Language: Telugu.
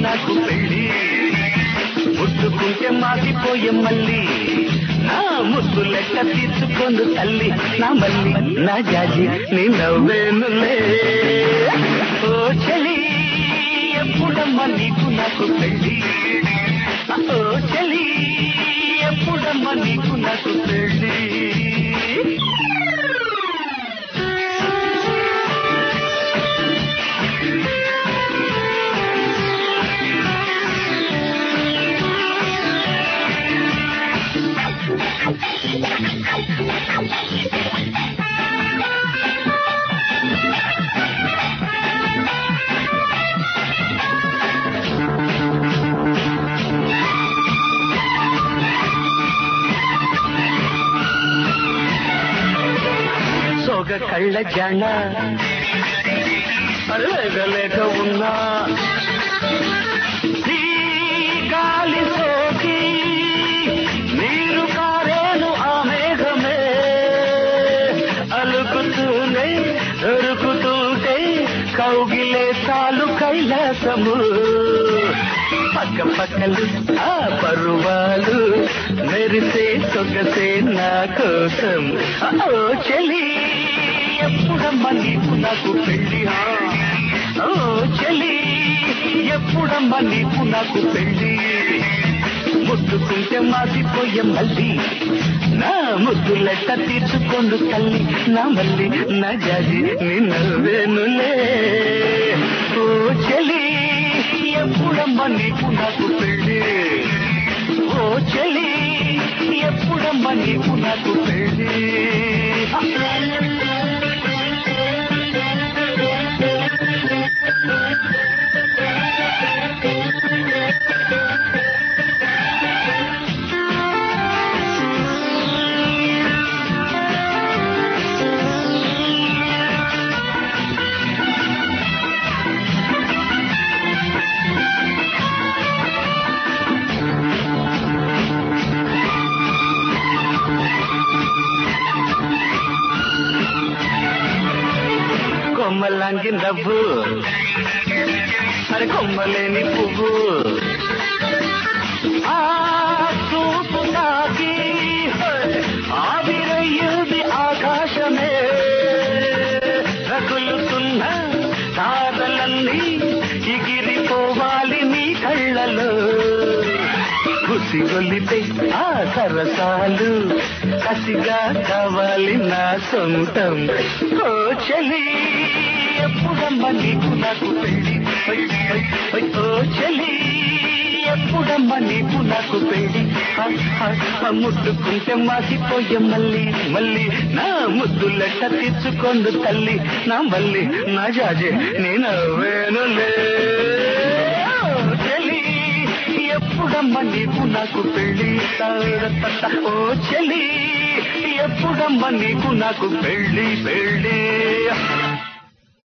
నాకు పెళ్ళి ముట్టుకుంటే మాసిపోయే మళ్ళీ నా ముద్దు లెక్క తీర్చుకోండు తల్లి నా మళ్ళీ నా జాజి నీ నవ్వేనులే ఓ చలి ఎప్పుడమ్మా నీకు నాకు పెళ్ళి ఓ చలి ఎప్పుడమ్మా నీకు నాకు పెళ్ళి సోగ కళ్ళ జాణ లేక ఉన్నా ఈ గాలి సోకి నీరు కారేను ఆ మేఘమే అలుకుతూనే దొరుకుతుంటే కౌగిలే చాలు కైలాసము పక్క పక్కలు ఆ పరువాలు మెరిసే సొగసే నా కోసం ఓ చెలి ఎప్పుడమ్మా నీకు నాకు పెళ్ళి ఆ? ఓ చెలి ఎప్పుడమ్మా నీకు నాకు పెళ్ళి ముట్టుకుంటే మాసిపోయే మళ్ళీ నా ముద్దులెట్ట తీర్చుకోండు తల్లి నా మళ్ళీ నా జాజి నిన్నవేనులే ఓ చెలి ఎప్పుడమ్మా నీకు నాకు పెళ్ళి ఓ చెలి ఎప్పుడమ్మా నీకు నాకు పెళ్ళి కొమ్మలాంటి నవ్వు మరి కొమ్మలేని పువ్వు ఆ చూపు నాకి ఆవిరయ్యేది ఆకాశమే రగులుతున్న తారలన్నీ ఎగిరిపోవాలి నీ కళ్ళలో కుసిగొలితే ఆ సరసాలు కసిగా కావాలి నా సొంతం ఓ చలి ఎప్పుడమ్మా నీకు నాకు పెళ్ళి ఓయ్, ఓయ్, ఓయ్, ఓ చలి ఎప్పుడమ్మా నీకు నాకు పెళ్ళి ఆ, ఆ, ఆ, ముట్టుకుంటే మాసిపోయే మళ్ళీ మళ్ళీ నా ముద్దులెట్ట తీర్చుకోండు తల్లి నా మళ్ళీ నా జాజే నేను వేనులే చెలి ఎప్పుడమ్మా నీకు నాకు పెళ్ళి తారతట. ఓ చెలి ఎప్పుడమ్మా నీకు నాకు పెళ్ళి పెళ్ళి